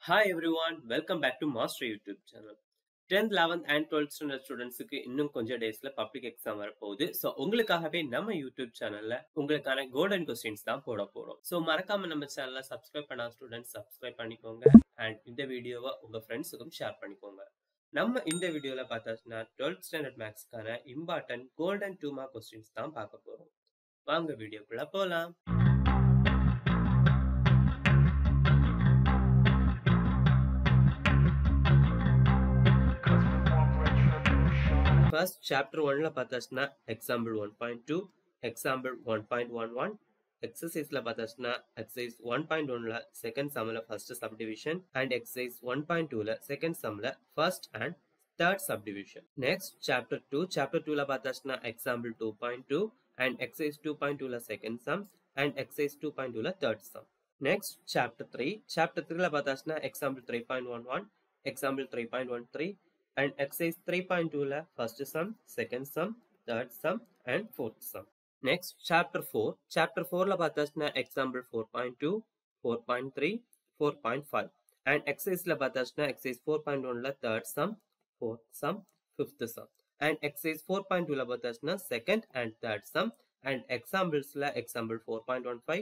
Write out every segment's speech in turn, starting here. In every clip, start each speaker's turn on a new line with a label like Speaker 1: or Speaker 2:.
Speaker 1: Hi everyone, welcome back to Master YouTube channel. 10th, 11th and 12th standard ஸ்டூடெண்ட்ஸுக்கு இன்னும் கொஞ்சம் டேஸ்ல public exam வரப்போகுது ஸோ உங்களுக்காகவே நம்ம யூடியூப் சேனல்ல உங்களுக்கான கோல்டன் கொஸ்டின்ஸ் தான் போட போறோம் ஸோ மறக்காம நம்ம சேனலை சப்ஸ்கிரைப் பண்ணாத ஸ்டூடெண்ட்ஸ் சப்ஸ்கிரைப் பண்ணிக்கோங்க அண்ட் இந்த வீடியோவை உங்க ஃப்ரெண்ட்ஸுக்கும் ஷேர் பண்ணிக்கோங்க நம்ம இந்த வீடியோல பார்த்தாச்சுன்னா டுவெல்த் ஸ்டாண்டர்ட் மேக்ஸ்க்கான important golden two mark questions தான் பார்க்க போறோம் வாங்க வீடியோக்குள்ள போலாம் ஃபர்ஸ்ட் சாப்டர் ஒன்ல பார்த்தாச்சுன்னா example one point two example one point one one எக்ஸசைஸ்ல பார்த்தாச்சுன்னா எக்ஸசைஸ் ஒன் பாயிண்ட் ஒன்ல செகண்ட் சம்ல first subdivision and exercise one point டூல செகண்ட் சம்ல first and third subdivision next chapter two chapter டூல பார்த்தாச்சுன்னா example two point two and exercise two point டூல second some and exercise two point டூல third sum next chapter three chapter த்ரீல பார்த்தாச்சுன்னா example three point one one example three point one three and exercise 3.2 la first sum, second sum, third sum and fourth sum. Next chapter 4. Chapter 4 la பாத்தாச்சுனா example 4.2, 4.3, 4.5 and exercise la பாத்தாச்சுனா exercise 4.1 la third sum, fourth sum, fifth sum and exercise 4.2 la பாத்தாச்சுனா second and third sum and examples la example 4.15,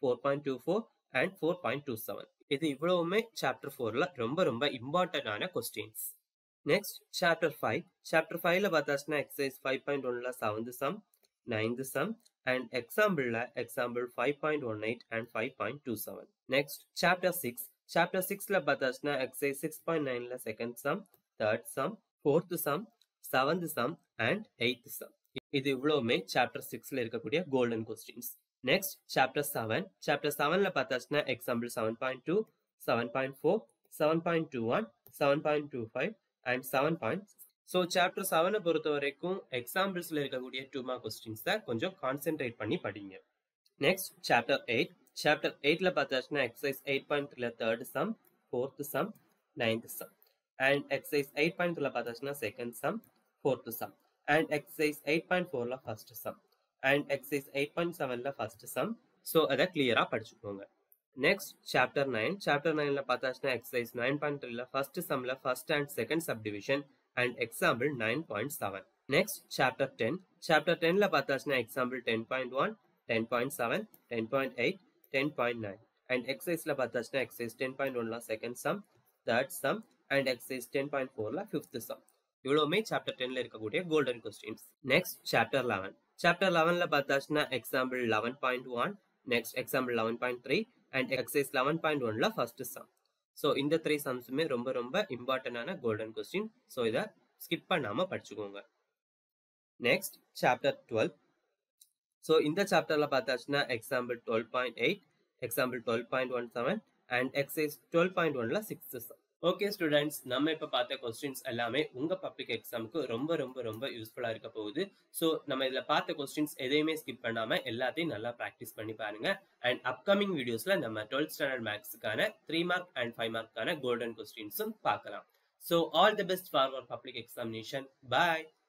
Speaker 1: 4.24 and 4.27 இது இவ்வளவுமே chapter 4ல ரொம்ப ரொம்ப இம்பார்ட்டன்டான questions next chapter five chapter ஃபைவ்ல பார்த்தாச்சுன்னா exercise five point ஒன்ல seventh sum ninth sum and எக்ஸாம்பிள்ல example five point one eight and five point two seven next chapter six chapter சிக்ஸ்ல பார்த்தாச்சுன்னா எக்ஸசைஸ் சிக்ஸ் பாயிண்ட் நைன்ல second sum third sum fourth sum seventh sum and eighth sum இது இவ்வளவுமே chapter சிக்ஸ்ல இருக்கக்கூடிய golden questions next chapter seven chapter செவன்ல பார்த்தாச்சுன்னா example seven point two seven point four seven point two one seven point two five and seven point so chapter செவனை பொறுத்த வரைக்கும் எக்ஸாம்பிள்ஸ்ல இருக்கக்கூடிய டூ மார்க் கொஸ்டின்ஸ் தான் கொஞ்சம் கான்சென்ட்ரேட் பண்ணி படிங்க நெக்ஸ்ட் சாப்டர் எயிட் சாப்டர் எயிட்ல பார்த்தாச்சுன்னா எக்ஸசைஸ் எயிட் பாயிண்ட் த்ரீல third sum fourth sum ninth sum and exercise eight point த்ரீல பார்த்தாச்சுன்னா second sum fourth sum and exercise eight point ஃபோர்ல first sum and exercise eight point செவன்ல first sum so அதை கிளியரா படிச்சுக்கோங்க நெக்ஸ்ட் சாப்டர் நைன் சாப்டர் நைன்ல பார்த்தாச்சுன்னா exercise nine point த்ரீல ஃபர்ஸ்ட் சம்ல first and second subdivision and example nine point seven next chapter ten chapter டென்ல பார்த்தாச்சுன்னா example ten point one ten point seven ten point eight ten point nine and எக்ஸசைஸ்ல பார்த்தாச்சுன்னா exercise ten point ஒன்ல second sum third sum and exercise ten point ஃபோர்ல fifth sum இவ்வளவுமே chapter டென்ல இருக்கக்கூடிய golden questions next chapter eleven chapter லெவன்ல பார்த்தாச்சுன்னா example eleven point one next example eleven point three and exercise eleven point ஒன்ல first sum so இந்த three சம்ஸுமே ரொம்ப ரொம்ப இம்பார்ட்டன்டான கோல்டன் கொஸ்டின் ஸோ இதை ஸ்கிப் பண்ணாம படிச்சுக்கோங்க நெக்ஸ்ட் சாப்டர் டுவெல் ஸோ இந்த சாப்டர்ல பார்த்தாச்சுன்னா example twelve point eight example twelve point one seven and exercise twelve point ஒன்ல சிக்ஸ்த் சம் ஓகே ஸ்டூடெண்ட்ஸ் நம்ம இப்போ பார்த்த கொஸ்டின்ஸ் எல்லாமே உங்க பப்ளிக் எக்ஸாமுக்கு ரொம்ப ரொம்ப ரொம்ப யூஸ்ஃபுல்லா இருக்க போகுது ஸோ நம்ம இதுல பார்த்த கொஸ்டின்ஸ் எதையுமே ஸ்கிப் பண்ணாம எல்லாத்தையும் நல்லா ப்ராக்டிஸ் பண்ணி பாருங்க அண்ட் அப்கமிங் வீடியோஸ்ல நம்ம டுவெல்த் ஸ்டாண்டர்ட் மேக்ஸுக்கான த்ரீ மார்க் அண்ட் ஃபைவ் மார்க்கான கோல்டன் கொஸ்டின்ஸும் பார்க்கலாம் so all the best for our public examination bye